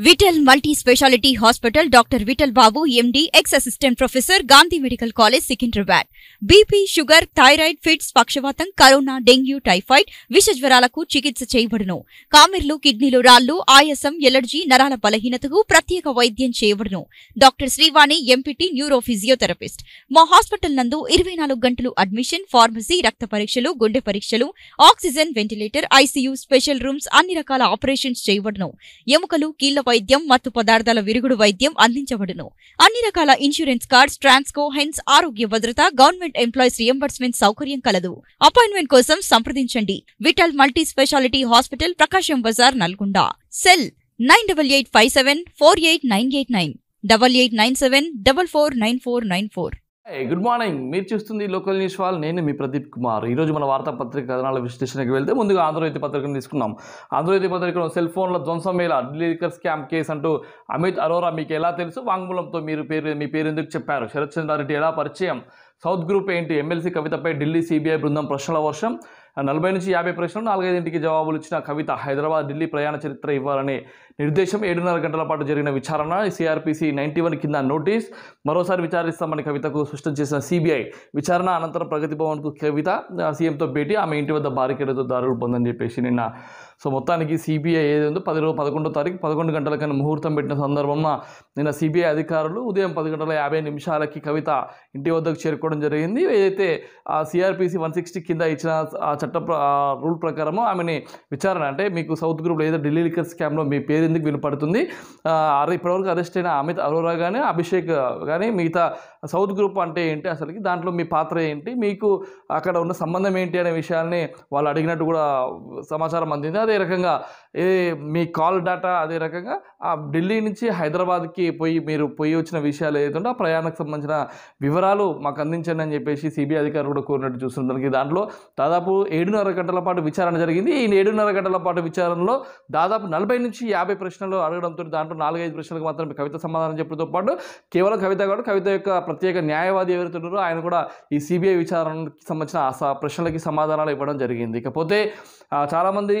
Vithal multi speciality hospital doctor Vittal Babu MD ex assistant professor Gandhi medical college Secunderabad BP sugar thyroid fits పక్షవాతం corona dengue typhoid విష జ్వరాలకు చికిత్స చేయబడును కామెర్లు కిడ్నీలు రాళ్లు ఆయాసం ఎలర్జీ నరాల బలహీనతకు ప్రత్యేక వైద్యం చేయబడును doctor Srivani MPT neuro physiotherapist మా హాస్పిటల్ నందు ఇరవై నాలుగు గంటలు అడ్మిషన్ ఫార్మసీ రక్త పరీక్షలు గుండె పరీక్షలు oxygen ventilator ICU special rooms అన్ని రకాల ఆపరేషన్స్ చేయబడును ఎముకలు కీళ్ల వైద్యం మత్తు పదార్థాల విరుగుడు వైద్యం అందించబడును అన్ని రకాల ఇన్సూరెన్స్ కార్డ్స్ ట్రాన్స్కో హెన్స్ ఆరోగ్య భద్రత గవర్నమెంట్ ఎంప్లాయీస్ రియంబర్స్మెంట్ సౌకర్యం కలదు అపాయింట్మెంట్ కోసం సంప్రదించండి Vittal multi speciality hospital Prakasam Bazar Nalgonda cell nine double eight five seven four eight nine eight nine double eight nine seven double four nine four nine four hi, good morning మీరు చూస్తుంది local news wall నేను మీ ప్రదీప్ కుమార్ ఈరోజు మన వార్తాపత్రిక కథనాల విశ్లేషణకి వెళ్తే ముందుగా ఆంధ్రజ్యోతి పత్రికను తీసుకున్నాం ఆంధ్రజ్యోతి పత్రికలో సెల్ ఫోన్ల ధ్వంసం మేళ ఢిల్లీకర్ స్కామ్ కేసు అంటూ అమిత్ అరోరా మీకు ఎలా తెలుసు వాంగ్మూలంతో మీరు పేరు మీ పేరు ఎందుకు చెప్పారు శరత్ చంద్రారెడ్డి ఎలా పరిచయం సౌత్ గ్రూప్ ఏంటి ఎమ్మెల్సీ కవితపై ఢిల్లీ సిబిఐ బృందం ప్రశ్నల వర్షం నలభై నుంచి యాభై ప్రశ్నలు నాలుగైదింటికి జవాబులు ఇచ్చిన కవిత హైదరాబాద్ ఢిల్లీ ప్రయాణ చరిత్ర ఇవ్వాలని నిర్దేశం ఏడున్నర గంటల పాటు జరిగిన విచారణ సిఆర్పిసి నైంటీ వన్ కింద నోటీస్ మరోసారి విచారిస్తామని కవితకు స్పష్టం చేసిన సిబిఐ విచారణ అనంతరం ప్రగతి భవన్కు కవిత ఆ, సీఎంతో భేటీ ఆమె ఇంటి వద్ద బారికేడతో దారులు పొందని చెప్పేసి నిన్న సో మొత్తానికి సిబిఐ ఏది ఉందో పది రోజు పదకొండో తారీఖు పదకొండు గంటల కన్నా ముహూర్తం పెట్టిన సందర్భంలో నిన్న సిబిఐ అధికారులు ఉదయం పది గంటల యాభై నిమిషాలకి కవిత ఇంటి వద్దకు చేరుకోవడం జరిగింది ఏదైతే ఆ సిఆర్పిసి వన్ సిక్స్టీ కింద ఇచ్చిన ఆ చట్ట ప్ర- ఆ రూల్ ప్రకారము ఆమెని విచారణ అంటే మీకు సౌత్ గ్రూప్లో ఏదో ఢిల్లీ లిక్కర్ స్కామ్లో మీ పేరు ఎందుకు వినపడుతుంది ఆ, అరె- ఇప్పటివరకు అరెస్ట్ అయిన అమిత్ అరోరా కానీ అభిషేక్ కానీ మిగతా సౌత్ గ్రూప్ అంటే ఏంటి అసలుకి దాంట్లో మీ పాత్ర ఏంటి మీకు అక్కడ ఉన్న సంబంధం ఏంటి అనే విషయాల్ని వాళ్ళు అడిగినట్టు కూడా సమాచారం అందింది అదే రకంగా ఏ మీ కాల్ డేటా అదే రకంగా ఆ ఢిల్లీ నుంచి హైదరాబాద్కి పోయి మీరు పోయి వచ్చిన విషయాలు ఏదైతే ఆ ప్రయాణకు సంబంధించిన వివరాలు మాకు అందించండి అని చెప్పేసి సిబిఐ అధికారులు కూడా కోరినట్టు చూస్తుంది దానికి దాంట్లో దాదాపు ఏడున్నర గంటల పాటు విచారణ జరిగింది ఈ ఏడున్నర గంటల పాటు విచారణలో దాదాపు నలభై నుంచి యాభై ప్రశ్నలు అడగడంతో దాంట్లో నాలుగైదు ప్రశ్నలకు మాత్రమే కవిత సమాధానం చెప్పడంతో పాటు కేవలం కవిత కూడా కవిత యొక్క ప్రత్యేక న్యాయవాది ఎవరైతే ఉన్నారో ఆయన కూడా ఈ సిబిఐ విచారణకి సంబంధించిన ఆ స- ప్రశ్నలకి సమాధానాలు ఇవ్వడం జరిగింది ఇకపోతే ఆ, చాలామంది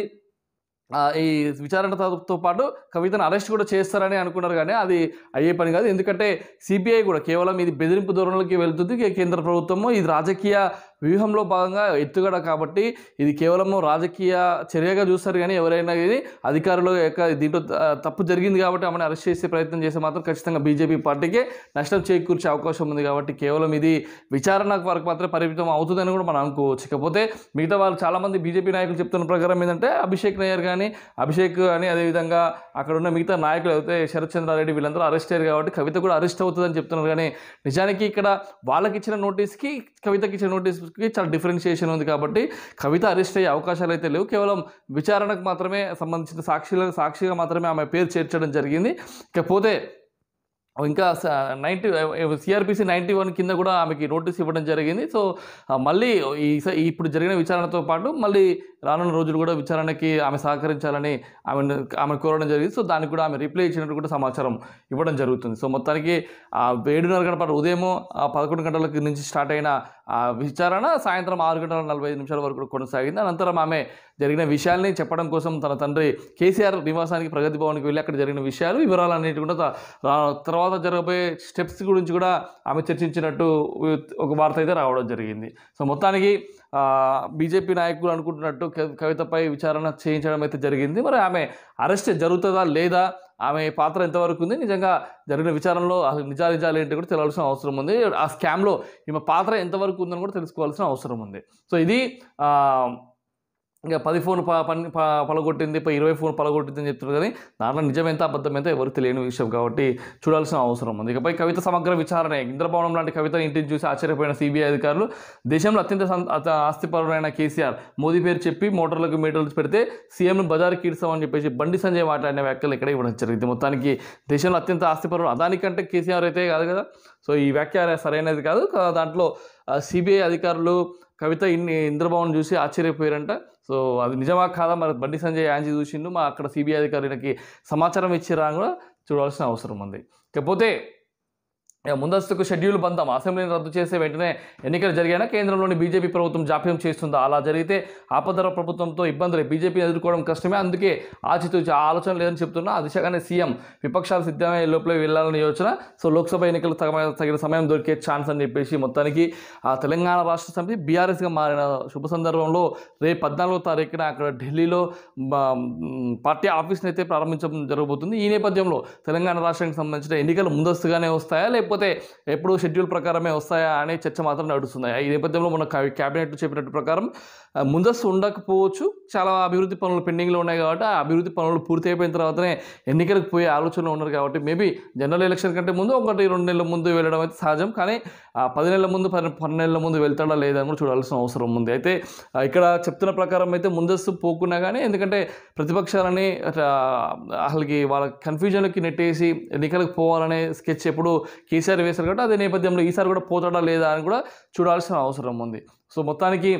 ఆ, ఈ విచారణతో పాటు కవితను అరెస్ట్ కూడా చేస్తారని అనుకున్నారు కానీ అది అయ్యే పని కాదు ఎందుకంటే సిబిఐ కూడా కేవలం ఇది బెదిరింపు ధోరణులకి వెళ్తుంది కే- కేంద్ర ప్రభుత్వము ఇది రాజకీయ వ్యూహంలో భాగంగా ఎత్తుగడ కాబట్టి ఇది కేవలము రాజకీయ చర్యగా చూస్తారు కానీ ఎవరైనా ఇది అధికారులు యొక్క దీంట్లో ఆ, తప్పు జరిగింది కాబట్టి ఆమెను అరెస్ట్ చేసే ప్రయత్నం చేస్తే మాత్రం ఖచ్చితంగా బీజేపీ పార్టీకే నష్టం చేకూర్చే అవకాశం ఉంది కాబట్టి కేవలం ఇది విచారణ వరకు మాత్రమే పరిమితం అవుతుందని కూడా మనం అనుకోవచ్చు ఇకపోతే మిగతా వాళ్ళు చాలామంది బీజేపీ నాయకులు చెప్తున్న ప్రకారం ఏంటంటే అభిషేక్ నయ్యర్ కానీ అభిషేక్ అని అదేవిధంగా అక్కడ ఉన్న మిగతా నాయకులు అయితే శరత్ చంద్రారెడ్డి వీళ్ళందరూ అరెస్ట్ అయ్యారు కాబట్టి కవిత కూడా అరెస్ట్ అవుతుందని చెప్తున్నారు కానీ నిజానికి ఇక్కడ వాళ్ళకి ఇచ్చిన నోటీస్కి కవితకి ఇచ్చిన నోటీస్కి చాలా డిఫరెన్షియేషన్ ఉంది కాబట్టి కవిత అరెస్ట్ అయ్యే అవకాశాలు అయితే లేవు కేవలం విచారణకు మాత్రమే సంబంధించిన సాక్షుల సాక్షిగా మాత్రమే ఆమె పేరు చేర్చడం జరిగింది ఇకపోతే ఇంకా నైంటీ సిఆర్పిసి నైంటీ వన్ కింద కూడా ఆమెకి నోటీస్ ఇవ్వడం జరిగింది సో ఆ, మళ్ళీ ఈ స- ఇప్పుడు జరిగిన విచారణతో పాటు మళ్ళీ రానున్న రోజులు కూడా విచారణకి ఆమె సహకరించాలని ఆమె ఆమె కోరడం జరిగింది సో దానికి కూడా ఆమె రిప్లై ఇచ్చినట్టు కూడా సమాచారం ఇవ్వడం జరుగుతుంది సో మొత్తానికి ఆ ఏడున్నర గంటల పాటు ఉదయం ఆ పదకొండు గంటలకు నుంచి స్టార్ట్ అయిన ఆ విచారణ సాయంత్రం ఆరు గంటల నలభై ఐదు నిమిషాల వరకు కూడా కొనసాగింది అనంతరం ఆమె జరిగిన విషయాల్ని చెప్పడం కోసం తన తండ్రి కేసీఆర్ నివాసానికి ప్రగతి భవన్కి వెళ్ళి అక్కడ జరిగిన విషయాలు వివరాలన్నిటి కూడా త- రా- తర్వాత జరగబోయే స్టెప్స్ గురించి కూడా ఆమె చర్చించినట్టు ఒక వార్త అయితే రావడం జరిగింది సో మొత్తానికి బీజేపీ నాయకులు అనుకుంటున్నట్టు క- కవితపై విచారణ చేయించడం అయితే జరిగింది మరి ఆమె అరెస్ట్ జరుగుతుందా లేదా ఆమె పాత్ర ఎంతవరకు ఉంది నిజంగా జరిగిన విచారణలో అసలు నిజాలు నిజాలు ఏంటి కూడా తెలియాల్సిన అవసరం ఉంది ఆ స్కామ్లో ఈమె పాత్ర ఎంతవరకు ఉందని కూడా తెలుసుకోవాల్సిన అవసరం ఉంది సో ఇది ఆ, ఇంకా పది ఫోన్ ప పని ప పలగొట్టింది ప ఇరవై ఫోన్ పలగొట్టింది అని చెప్తున్నారు కానీ దాంట్లో నిజం ఎంత అబద్ధం ఎంత ఎవరికి తెలియని విషయం కాబట్టి చూడాల్సిన అవసరం ఉంది ఇకపై కవిత సమగ్ర విచారణ ఇంద్రభవనం లాంటి కవిత ఇంటిని చూసి ఆశ్చర్యపోయిన సిబిఐ అధికారులు దేశంలో అత్యంత సం- అత- ఆస్తిపరుడైన కేసీఆర్ మోదీ పేరు చెప్పి మోటార్లకు మీటర్లు పెడితే సీఎంను బజారు కీడ్చామని చెప్పేసి బండి సంజయ్ మాట్లాడిన వ్యాఖ్యలు ఇక్కడ ఇవ్వడం జరిగింది మొత్తానికి దేశంలో అత్యంత ఆస్తిపరుడు అదానికంటే కేసీఆర్ అయితే కాదు కదా సో ఈ వ్యాఖ్య సరైనది కాదు కా- దాంట్లో సిబిఐ అధికారులు కవిత ఇన్ని ఇంద్రభవన్ చూసి ఆశ్చర్యపోయారంట సో అది నిజమా కాదా మరి బండి సంజయ్ యాంజీ చూసిండు మా అక్కడ సిబిఐ అధికారులకి సమాచారం ఇచ్చిరా అని కూడా చూడాల్సిన అవసరం ఉంది ఇకపోతే ఇక ముందస్తుకు షెడ్యూల్ బంధం అసెంబ్లీని రద్దు చేసే వెంటనే ఎన్నికలు జరిగానా కేంద్రంలోని బీజేపీ ప్రభుత్వం జాప్యం చేస్తుందా అలా జరిగితే ఆపదర ప్రభుత్వంతో ఇబ్బందులు బీజేపీ ఎదుర్కోవడం కష్టమే అందుకే ఆచితూచి ఆ ఆలోచన లేదని చెప్తున్నా ఆ దిశగానే సీఎం విపక్షాలు సిద్ధమే లోపల వెళ్ళాలని యోచన సో లోక్సభ ఎన్నికలు తగ- తగిన సమయం దొరికే ఛాన్స్ అని చెప్పేసి మొత్తానికి ఆ తెలంగాణ రాష్ట్ర సమితి బీఆర్ఎస్గా మారిన శుభ సందర్భంలో రేపు పద్నాలుగో తారీఖున అక్కడ ఢిల్లీలో బ- మ్, పార్టీ ఆఫీస్ని అయితే ప్రారంభించడం జరగబోతుంది ఈ నేపథ్యంలో తెలంగాణ రాష్ట్రానికి సంబంధించిన ఎన్నికలు ముందస్తుగానే వస్తాయా లేకపోతే ఎప్పుడు షెడ్యూల్ ప్రకారమే వస్తాయా అనే చర్చ మాత్రం నడుస్తుంది ఈ నేపథ్యంలో మన క్యాబినెట్ చెప్పినట్టు ప్రకారం ఆ, ముందస్తు ఉండకపోవచ్చు చాలా అభివృద్ధి పనులు పెండింగ్లో ఉన్నాయి కాబట్టి ఆ అభివృద్ధి పనులు పూర్తి అయిపోయిన తర్వాతనే ఎన్నికలకు పోయే ఆలోచనలో ఉన్నారు కాబట్టి మేబీ జనరల్ ఎలక్షన్ కంటే ముందు ఒకటి రెండు నెలల ముందు వెళ్ళడం అయితే సహజం కానీ ఆ, పది నెలల ముందు పది పన్నెండు నెలల ముందు వెళ్తాడా లేదా అని కూడా చూడాల్సిన అవసరం ఉంది అయితే ఆ, ఇక్కడ చెప్తున్న ప్రకారం అయితే ముందస్తు పోకున్నా కానీ ఎందుకంటే ప్రతిపక్షాలని అట్లా అసలుకి వాళ్ళ కన్ఫ్యూజన్కి నెట్టేసి ఎన్నికలకు పోవాలనే స్కెచ్ ఎప్పుడు కేసీఆర్ వేశారు కాబట్టి అదే నేపథ్యంలో ఈసారి కూడా పోతాడా లేదా అని కూడా చూడాల్సిన అవసరం ఉంది సో మొత్తానికి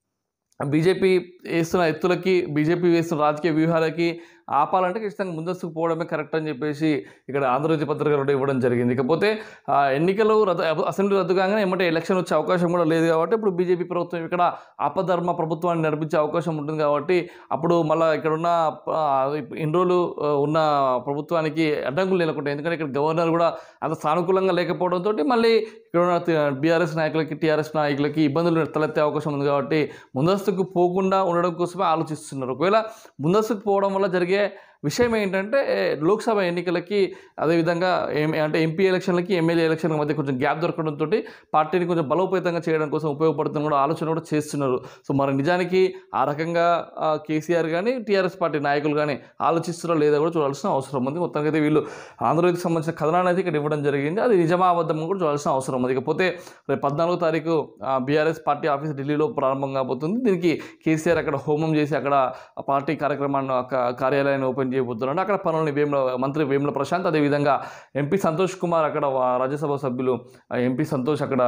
బీజేపీ వేస్తున్న ఎత్తులకి బీజేపీ వేస్తున్న రాజకీయ వ్యూహాలకి ఆపాలంటే ఖచ్చితంగా ముందస్తుకు పోవడమే కరెక్ట్ అని చెప్పేసి ఇక్కడ ఆంధ్రజ్యోతి పత్రికలో ఇవ్వడం జరిగింది ఇకపోతే ఆ, ఎన్నికలు రద్దు అసెంబ్లీ రద్దు కాగానే ఏమంటే ఎలక్షన్ వచ్చే అవకాశం కూడా లేదు కాబట్టి ఇప్పుడు బీజేపీ ప్రభుత్వం ఇక్కడ ఆపధర్మ ప్రభుత్వాన్ని నడిపించే అవకాశం ఉంటుంది కాబట్టి అప్పుడు మళ్ళీ ఇక్కడ ఉన్న ఆ, ఇన్ని రోజులు ఆ, ఉన్న ప్రభుత్వానికి అడ్డంకులు నెలకొంటాయి ఎందుకంటే ఇక్కడ గవర్నర్ కూడా అంత సానుకూలంగా లేకపోవడంతో మళ్ళీ ఇక్కడ ఉన్న బీఆర్ఎస్ నాయకులకి టీఆర్ఎస్ నాయకులకి ఇబ్బందులు తలెత్తే అవకాశం ఉంది కాబట్టి ముందస్తుకు పోకుండా ఉండడం కోసమే ఆలోచిస్తున్నారు ఒకవేళ ముందస్తుకు పోవడం వల్ల జరిగే విషయం ఏంటంటే లోక్సభ ఎన్నికలకి అదేవిధంగా ఏం అంటే ఎంపీ ఎలక్షన్లకి ఎమ్మెల్యే ఎలక్షన్ల మధ్య కొంచెం గ్యాప్ దొరకడంతో పార్టీని కొంచెం బలోపేతంగా చేయడం కోసం ఉపయోగపడుతున్న కూడా ఆలోచన కూడా చేస్తున్నారు సో మరి నిజానికి ఆ రకంగా ఆ, కేసీఆర్ కానీ టీఆర్ఎస్ పార్టీ నాయకులు కానీ ఆలోచిస్తున్నారో లేదా కూడా చూడాల్సిన అవసరం ఉంది మొత్తానికి అయితే వీళ్ళు ఆంధ్రప్రదేశ్కి సంబంధించిన కథనాన్ని అయితే ఇక్కడ ఇవ్వడం జరిగింది అది నిజమా అబద్ధం కూడా చూడాల్సిన అవసరం ఉంది ఇకపోతే రేపు పద్నాలుగో తారీఖు బీఆర్ఎస్ పార్టీ ఆఫీస్ ఢిల్లీలో ప్రారంభం కాబోతుంది దీనికి కేసీఆర్ అక్కడ హోమం చేసి అక్కడ ఆ పార్టీ కార్యక్రమాన్ని ఒక కార్యాలయాన్ని ఓపెన్ చేయబోతున్నాడు అక్కడ పనులని వేముల మంత్రి వేముల ప్రశాంత్ అదేవిధంగా ఎంపీ సంతోష్ కుమార్ అక్కడ వా- రాజ్యసభ సభ్యులు ఆ ఎంపీ సంతోష్ అక్కడ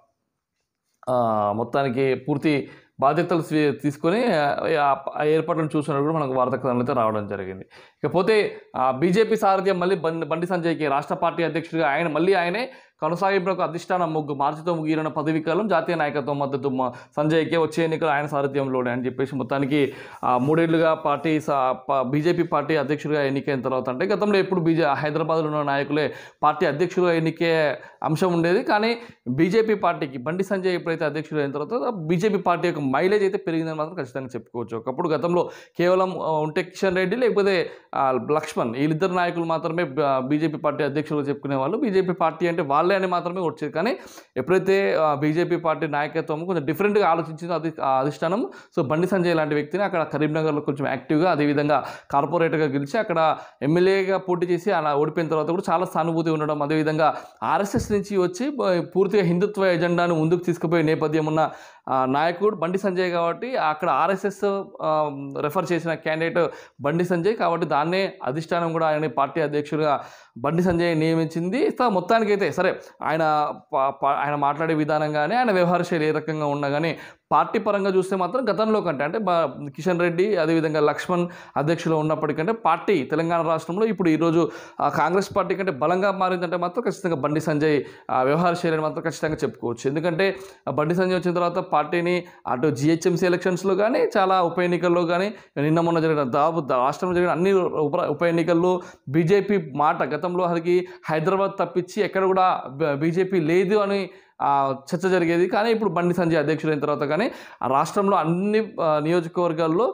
ఆ, మొత్తానికి పూర్తి బాధ్యతలు స్వీ- తీసుకొని ఆ ఆ ఏర్పాట్లను చూసినట్టు కూడా మనకు వార్తా కథనాలు అయితే రావడం జరిగింది ఇకపోతే బీజేపీ సారథ్యం మళ్ళీ బండి బండి సంజయ్కి రాష్ట్ర పార్టీ అధ్యక్షుడిగా ఆయన మళ్ళీ ఆయనే కొనసాగింపులకు అధిష్టానం ముగ్గు మార్చితో ముగిరిన పదవి కాలం జాతీయ నాయకత్వం మద్దతు మ- సంజయ్కే వచ్చే ఎన్నికలు ఆయన సారథ్యంలోనే అని చెప్పేసి మొత్తానికి ఆ, మూడేళ్లుగా పార్టీ సా- ప- బీజేపీ పార్టీ అధ్యక్షుడిగా ఎన్నికైన తర్వాత అంటే గతంలో ఎప్పుడు బీజే హైదరాబాద్లో ఉన్న నాయకులే పార్టీ అధ్యక్షుడిగా ఎన్నికే అంశం ఉండేది కానీ బీజేపీ పార్టీకి బండి సంజయ్ ఎప్పుడైతే అధ్యక్షుడు అయిన తర్వాత బీజేపీ పార్టీ యొక్క మైలేజ్ అయితే పెరిగిందని మాత్రం ఖచ్చితంగా చెప్పుకోవచ్చు ఒకప్పుడు గతంలో కేవలం ఆ, ఉంటే కిషన్ రెడ్డి లేకపోతే ఆ, లక్ష్మణ్ వీళ్ళిద్దరు నాయకులు మాత్రమే బ- బీజేపీ పార్టీ అధ్యక్షులుగా చెప్పుకునే వాళ్ళు బీజేపీ పార్టీ అంటే వాళ్ళే అని మాత్రమే వచ్చేది కానీ ఎప్పుడైతే ఆ, బీజేపీ పార్టీ నాయకత్వం కొంచెం డిఫరెంట్గా ఆలోచించిందో అది ఆ అధిష్టానం సో బండి సంజయ్ లాంటి వ్యక్తిని అక్కడ కరీంనగర్లో కొంచెం యాక్టివ్గా అదేవిధంగా కార్పొరేటర్గా గెలిచి అక్కడ ఎమ్మెల్యేగా పోటీ చేసి అలా ఓడిపోయిన తర్వాత కూడా చాలా సానుభూతి ఉండడం అదేవిధంగా ఆర్ఎస్ఎస్ నుంచి వచ్చి బ- పూర్తిగా హిందుత్వ ఎజెండాను ముందుకు తీసుకుపోయే నేపథ్యం ఉన్న ఆ, నాయకుడు బండి సంజయ్ కాబట్టి అక్కడ ఆర్ఎస్ఎస్ రెఫర్ చేసిన క్యాండిడేట్ బండి సంజయ్ కాబట్టి దాన్నే అధిష్టానం కూడా ఆయన పార్టీ అధ్యక్షుడిగా బండి సంజయ్ నియమించింది సో మొత్తానికైతే సరే ఆయన ప- ప- ఆయన మాట్లాడే విధానం కానీ ఆయన వ్యవహార శైలి ఏ రకంగా ఉన్నా కానీ పార్టీ పరంగా చూస్తే మాత్రం గతంలో కంటే అంటే బ- కిషన్ రెడ్డి అదేవిధంగా లక్ష్మణ్ అధ్యక్షులు ఉన్నప్పటికంటే పార్టీ తెలంగాణ రాష్ట్రంలో ఇప్పుడు ఈరోజు ఆ, కాంగ్రెస్ పార్టీ కంటే బలంగా మారిందంటే మాత్రం ఖచ్చితంగా బండి సంజయ్ ఆ, వ్యవహార శైలిని మాత్రం ఖచ్చితంగా చెప్పుకోవచ్చు ఎందుకంటే ఆ, బండి సంజయ్ వచ్చిన తర్వాత పార్టీని అటు జిహెచ్ఎంసీ ఎలక్షన్స్లో కానీ చాలా ఉప ఎన్నికల్లో కానీ నిన్న మొన్న జరిగిన దాదాపు దా- రాష్ట్రంలో జరిగిన అన్ని ఉప ఉప ఎన్నికల్లో బీజేపీ మాట గతంలో అది హైదరాబాద్ తప్పించి ఎక్కడ కూడా బీజేపీ లేదు అని ఆ, చర్చ జరిగేది కానీ ఇప్పుడు బండి సంజయ్ అధ్యక్షుడైన తర్వాత కానీ ఆ రాష్ట్రంలో అన్ని ఆ, నియోజకవర్గాల్లో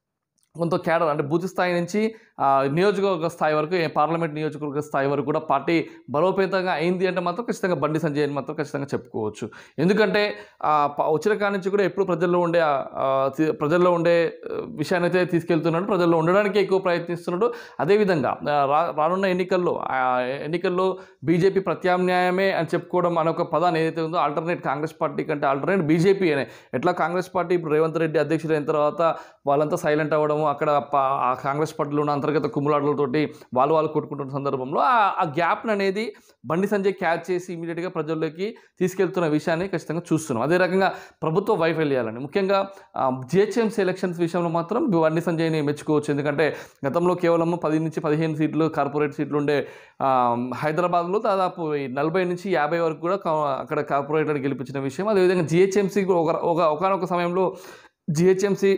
కొంత కేడర్ అంటే బూత్ స్థాయి నుంచి ఆ, నియోజకవర్గ స్థాయి వరకు ఏ పార్లమెంట్ నియోజకవర్గ స్థాయి వరకు కూడా పార్టీ బలోపేతంగా అయింది అంటే మాత్రం ఖచ్చితంగా బండి సంజయ్ అని మాత్రం ఖచ్చితంగా చెప్పుకోవచ్చు ఎందుకంటే ఆ, ప- వచ్చిన కాడి నుంచి కూడా ఎప్పుడు ప్రజల్లో ఉండే ఆ, ఆ, తి- ప్రజల్లో ఉండే ఆ, విషయాన్ని అయితే తీసుకెళ్తున్నాడు ప్రజల్లో ఉండడానికి ఎక్కువ ప్రయత్నిస్తున్నాడు అదేవిధంగా ఆ, రా రానున్న ఎన్నికల్లో ఆ, ఎన్నికల్లో బీజేపీ ప్రత్యామ్నాయమే అని చెప్పుకోవడం అనే ఒక పదాన్ని ఏదైతే ఉందో ఆల్టర్నేట్ కాంగ్రెస్ పార్టీ కంటే ఆల్టర్నేట్ బీజేపీ అనే ఎట్లా కాంగ్రెస్ పార్టీ ఇప్పుడు రేవంత్ రెడ్డి అధ్యక్షుడు అయిన తర్వాత వాళ్ళంతా సైలెంట్ అవ్వడము అక్కడ ప- ఆ కాంగ్రెస్ పార్టీలో ఉన్న అంతర్గత అంతర్గత కుమ్ములాటలతోటి వాళ్ళు వాళ్ళు కొట్టుకుంటున్న సందర్భంలో ఆ- ఆ గ్యాప్ని అనేది బండి సంజయ్ క్యాచ్ చేసి ఇమీడియట్గా ప్రజల్లోకి తీసుకెళ్తున్న విషయాన్ని ఖచ్చితంగా చూస్తున్నాం అదే రకంగా ప్రభుత్వ వైఫల్యాలని ముఖ్యంగా జిహెచ్ఎంసీ ఎలక్షన్స్ విషయంలో మాత్రం బండి సంజయ్ని మెచ్చుకోవచ్చు ఎందుకంటే గతంలో కేవలం పది నుంచి పదిహేను సీట్లు కార్పొరేట్ సీట్లు ఉండే ఆ, హైదరాబాద్లో దాదాపు ఈ నలభై నుంచి యాభై వరకు కూడా కా- అక్కడ కార్పొరేటర్ గెలిపించిన విషయం అదేవిధంగా జిహెచ్ఎంసీ ఒక ఒక ఒకనొక సమయంలో జిహెచ్ఎంసీ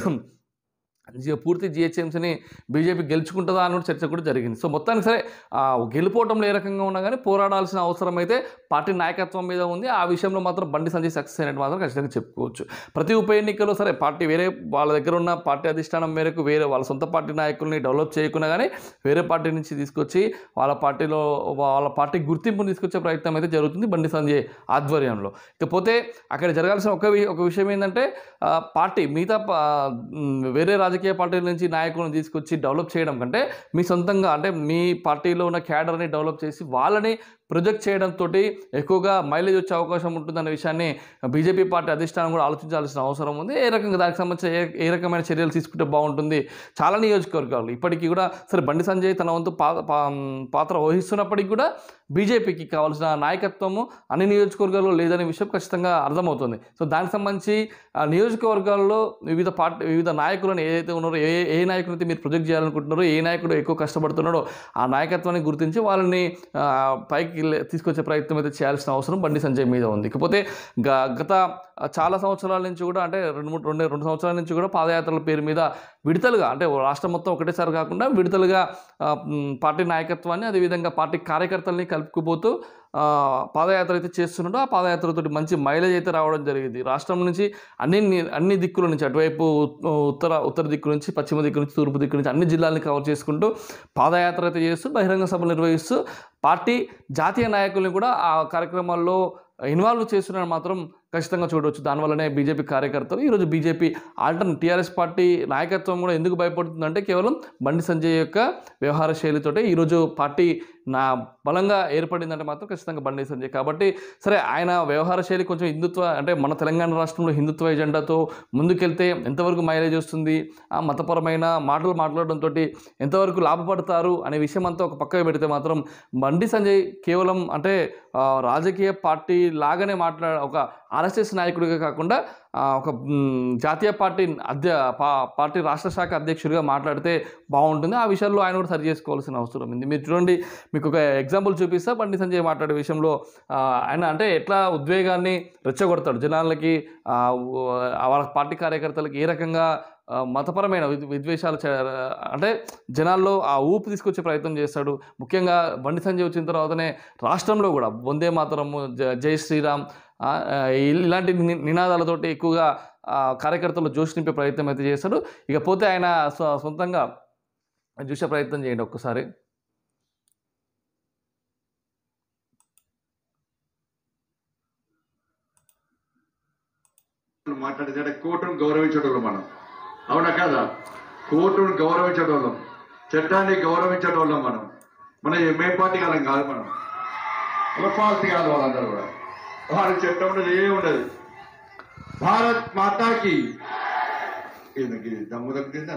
జి- పూర్తి జిహెచ్ఎంసీని బీజేపీ గెలుచుకుంటుందా అని కూడా చర్చ కూడా జరిగింది సో మొత్తానికి సరే ఆ, గెలుపోవటంలో ఏ రకంగా ఉన్నా కానీ పోరాడాల్సిన అవసరం అయితే పార్టీ నాయకత్వం మీద ఉంది ఆ విషయంలో మాత్రం బండి సంజయ్ సక్సెస్ అయినట్టు మాత్రం ఖచ్చితంగా చెప్పుకోవచ్చు ప్రతి ఉప ఎన్నికల్లో సరే పార్టీ వేరే వాళ్ళ దగ్గర ఉన్న పార్టీ అధిష్టానం మేరకు వేరే వాళ్ళ సొంత పార్టీ నాయకుల్ని డెవలప్ చేయకుండా కానీ వేరే పార్టీ నుంచి తీసుకొచ్చి వాళ్ళ పార్టీలో వాళ్ళ పార్టీ గుర్తింపుని తీసుకొచ్చే ప్రయత్నం అయితే జరుగుతుంది బండి సంజయ్ ఆధ్వర్యంలో ఇకపోతే అక్కడ జరగాల్సిన ఒక వి- ఒక విషయం ఏంటంటే ఆ, పార్టీ మిగతా పా- మ్, వేరే రాజకీయ పార్టీల నుంచి నాయకులను తీసుకొచ్చి డెవలప్ చేయడం కంటే మీ సొంతంగా అంటే మీ పార్టీలో ఉన్న క్యాడర్ని డెవలప్ చేసి వాళ్ళని ప్రొజెక్ట్ చేయడంతో ఎక్కువగా మైలేజ్ వచ్చే అవకాశం ఉంటుందన్న విషయాన్ని బీజేపీ పార్టీ అధిష్టానం కూడా ఆలోచించాల్సిన అవసరం ఉంది ఏ రకంగా దానికి సంబంధించిన ఏ ఏ రకమైన చర్యలు తీసుకుంటే బాగుంటుంది చాలా నియోజకవర్గాలు ఇప్పటికీ కూడా సరే బండి సంజయ్ తన వంతు పా పా- పాత్ర వహిస్తున్నప్పటికీ కూడా బీజేపీకి కావాల్సిన నాయకత్వము అన్ని నియోజకవర్గాల్లో లేదనే విషయం ఖచ్చితంగా అర్థమవుతుంది సో దానికి సంబంధించి ఆ నియోజకవర్గాల్లో వివిధ పార్టీ వివిధ నాయకులను ఏదైతే ఉన్నారో ఏ ఏ నాయకులైతే మీరు ప్రొజెక్ట్ చేయాలనుకుంటున్నారో ఏ నాయకుడు ఎక్కువ కష్టపడుతున్నాడో ఆ నాయకత్వాన్ని గుర్తించి వాళ్ళని ఆ, పైకి లే- తీసుకొచ్చే ప్రయత్నం అయితే చేయాల్సిన అవసరం బండి సంజయ్ మీద ఉంది ఇకపోతే గ- గత చాలా సంవత్సరాల నుంచి కూడా అంటే రెండు మూడు రెండు రెండు సంవత్సరాల నుంచి కూడా పాదయాత్రల పేరు మీద విడతలుగా అంటే రాష్ట్రం మొత్తం ఒకటేసారి కాకుండా విడతలుగా ఆ, మ్, పార్టీ నాయకత్వాన్ని అదేవిధంగా పార్టీ కార్యకర్తల్ని కలుపుకుపోతూ ఆ, పాదయాత్ర అయితే చేస్తున్నాడో ఆ పాదయాత్రతో మంచి మైలేజ్ అయితే రావడం జరిగింది రాష్ట్రం నుంచి అన్ని ని- అన్ని దిక్కుల నుంచి అటువైపు ఉత్- ఉత్తర ఉత్తర దిక్కు నుంచి పశ్చిమ దిక్కు నుంచి తూర్పు దిక్కు నుంచి అన్ని జిల్లాలని కవర్ చేసుకుంటూ పాదయాత్ర అయితే చేస్తూ బహిరంగ సభలు నిర్వహిస్తూ పార్టీ జాతీయ నాయకుల్ని కూడా ఆ కార్యక్రమాల్లో ఇన్వాల్వ్ చేస్తున్నారని మాత్రం ఖచ్చితంగా చూడవచ్చు దానివల్లనే బీజేపీ కార్యకర్తలు ఈరోజు బీజేపీ ఆల్టర్న్ టీఆర్ఎస్ పార్టీ నాయకత్వం కూడా ఎందుకు భయపడుతుందంటే కేవలం బండి సంజయ్ యొక్క వ్యవహార శైలితోటే ఈరోజు పార్టీ నా బలంగా ఏర్పడిందంటే మాత్రం ఖచ్చితంగా బండి సంజయ్ కాబట్టి సరే ఆయన వ్యవహార శైలి కొంచెం హిందుత్వ అంటే మన తెలంగాణ రాష్ట్రంలో హిందుత్వ ఎజెండాతో ముందుకెళ్తే ఎంతవరకు మైలేజ్ వస్తుంది ఆ మతపరమైన మాటలు మాట్లాడడంతో ఎంతవరకు లాభపడతారు అనే విషయం అంతా ఒక పక్కకు పెడితే మాత్రం బండి సంజయ్ కేవలం అంటే ఆ, రాజకీయ పార్టీ లాగానే మాట్లాడ ఒక ఆర్ఎస్ఎస్ నాయకుడిగా కాకుండా ఆ, ఒక మ్, జాతీయ పార్టీ అధ్య పా- పార్టీ రాష్ట్ర శాఖ అధ్యక్షుడిగా మాట్లాడితే బాగుంటుంది ఆ విషయాల్లో ఆయన కూడా సరి చేసుకోవాల్సిన అవసరం ఉంది మీరు చూడండి మీకు ఒక ఎగ్జాంపుల్ చూపిస్తా బండి సంజయ్ మాట్లాడే విషయంలో ఆ, ఆయన అంటే ఎట్లా ఉద్వేగాన్ని రెచ్చగొడతాడు జనాలకి ఆ, ఉ- ఆ వాళ్ళ పార్టీ కార్యకర్తలకి ఏ రకంగా ఆ, మతపరమైన విద్- విద్వేషాలు చే- అంటే జనాల్లో ఆ ఊపు తీసుకొచ్చే ప్రయత్నం చేస్తాడు ముఖ్యంగా బండి సంజయ్ వచ్చిన తర్వాతనే రాష్ట్రంలో కూడా వందే మాతరము జ- జై శ్రీరామ్ ఆ, ఆ, ఇలాంటి ని- నినాదాలతోటి ఎక్కువగా ఆ, కార్యకర్తలు జోష్ నింపే ప్రయత్నం అయితే చేస్తాడు ఇకపోతే ఆయన సొ- సొంతంగా చూసే ప్రయత్నం చేయండి ఒక్కసారి మాట్లాడేదంటే కోర్టును గౌరవించడం మనం అవునా కదా కోర్టును గౌరవించడం చట్టాన్ని గౌరవించడం మనం మన ఎంఏ పార్టీ కాలం కాదు మనం ఒక పార్టీ కాదు వాళ్ళందరూ కూడా వాళ్ళ చట్టం ఉండదు ఏ ఉండదు భారత్ మాతాకి ఈయనకి దమ్ము తగ్గుతుందా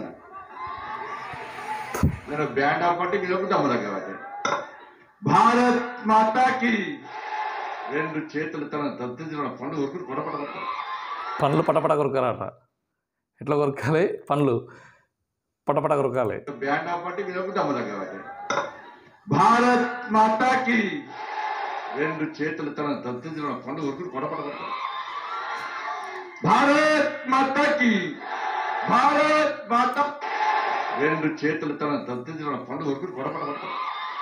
నేను బ్యాండ్ ఆపట్టి మీద దమ్ము తగ్గవచ్చు భారత్ మాతాకి రెండు చేతులు తన దద్దించిన పండు కొడుకుని కొడపడతారు పండ్లు పటపట కొరకాలట ఎట్లా కొరకాలి పండ్లు పటపట కొరకాలి బ్యాండ్ ఆపట్టి మీద దమ్ము తగ్గవచ్చు భారత్ మాతాకి రెండు చేతులు తన దద్దించిన పండు కొడుకుని కొడపడతారు భారత్ మాతాకి భారత్ మాత రెండు చేతులు తన దద్దించిన పండు కొడుకుని కొడపడతారు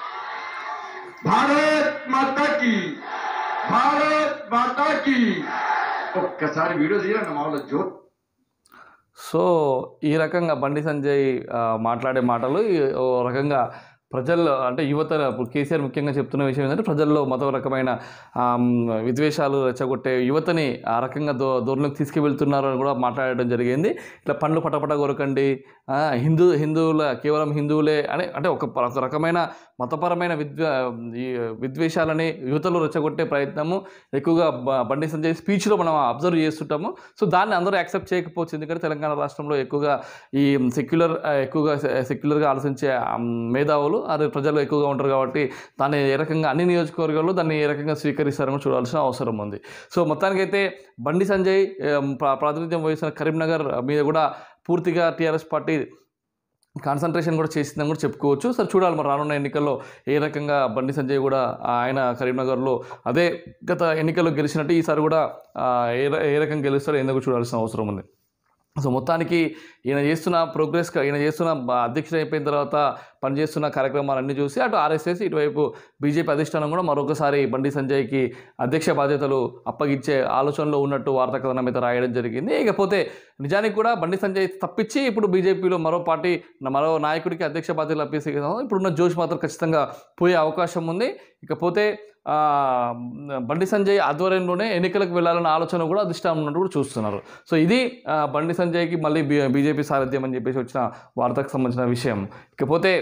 భారత్ మాతాకి భారత్ మాతాకి ఒక్కసారి వీడియో తీయండి మామూలు జోక్ సో ఈ రకంగా బండి సంజయ్ ఆ, మాట్లాడే మాటలు ఈ ఓ రకంగా ప్రజల్లో అంటే యువత ఇప్పుడు కేసీఆర్ ముఖ్యంగా చెప్తున్న విషయం ఏంటంటే ప్రజల్లో మత రకమైన ఆమ్, విద్వేషాలు రెచ్చగొట్టే యువతని ఆ రకంగా దో దూరంలోకి తీసుకువెళ్తున్నారు అని కూడా మాట్లాడడం జరిగింది ఇట్లా పండ్లు పటపట కొరకండి ఆ, హిందూ హిందువుల కేవలం హిందువులే అని అంటే ఒక ప- ఒక రకమైన మతపరమైన విద్వే ఈ విద్వేషాలని యువతలో రెచ్చగొట్టే ప్రయత్నము ఎక్కువగా బ- బండి సంజయ్ స్పీచ్లో మనం అబ్జర్వ్ చేస్తుంటాము సో దాన్ని అందరూ యాక్సెప్ట్ చేయకపోవచ్చు ఎందుకంటే తెలంగాణ రాష్ట్రంలో ఎక్కువగా ఈ సెక్యులర్ ఎక్కువగా సెక్యులర్గా ఆలోచించే ఆ, మేధావులు అదే ప్రజలు ఎక్కువగా ఉంటారు కాబట్టి దాన్ని ఏ రకంగా అన్ని నియోజకవర్గాల్లో దాన్ని ఏ రకంగా స్వీకరిస్తారని చూడాల్సిన అవసరం ఉంది సో మొత్తానికైతే బండి సంజయ్ ఏం, ప్రా- ప్రాతినిధ్యం వహిస్తున్న కరీంనగర్ మీద కూడా పూర్తిగా టీఆర్ఎస్ పార్టీ కాన్సన్ట్రేషన్ కూడా చేసిందని కూడా చెప్పుకోవచ్చు సరే చూడాలి మరి రానున్న ఎన్నికల్లో ఏ రకంగా బండి సంజయ్ కూడా ఆయన కరీంనగర్లో అదే గత ఎన్నికల్లో గెలిచినట్టు ఈసారి కూడా ఆ, ఏ ర- ఏ రకంగా గెలుస్తారో ఎందుకు చూడాల్సిన అవసరం ఉంది సో మొత్తానికి ఈయన చేస్తున్న ప్రోగ్రెస్ ఈయన చేస్తున్న బ- అధ్యక్షుడు అయిపోయిన తర్వాత పనిచేస్తున్న కార్యక్రమాలన్నీ చూసి అటు ఆర్ఎస్ఎస్ ఇటువైపు బీజేపీ అధిష్టానం కూడా మరొకసారి బండి సంజయ్కి అధ్యక్ష బాధ్యతలు అప్పగించే ఆలోచనలో ఉన్నట్టు వార్తా కథనం అయితే రాయడం జరిగింది ఇకపోతే నిజానికి కూడా బండి సంజయ్ తప్పించి ఇప్పుడు బీజేపీలో మరో పార్టీ మరో నాయకుడికి అధ్యక్ష బాధ్యతలు అప్పేసి ఇప్పుడున్న జోష్ మాత్రం ఖచ్చితంగా పోయే అవకాశం ఉంది ఇకపోతే ఆ, బండి సంజయ్ ఆధ్వర్యంలోనే ఎన్నికలకు వెళ్ళాలన్న ఆలోచన కూడా అధిష్టానం ఉన్నట్టు కూడా చూస్తున్నారు సో ఇది ఆ, బండి సంజయ్కి మళ్ళీ బీ బీజేపీ సారథ్యం అని చెప్పేసి వచ్చిన వార్తకు సంబంధించిన విషయం ఇకపోతే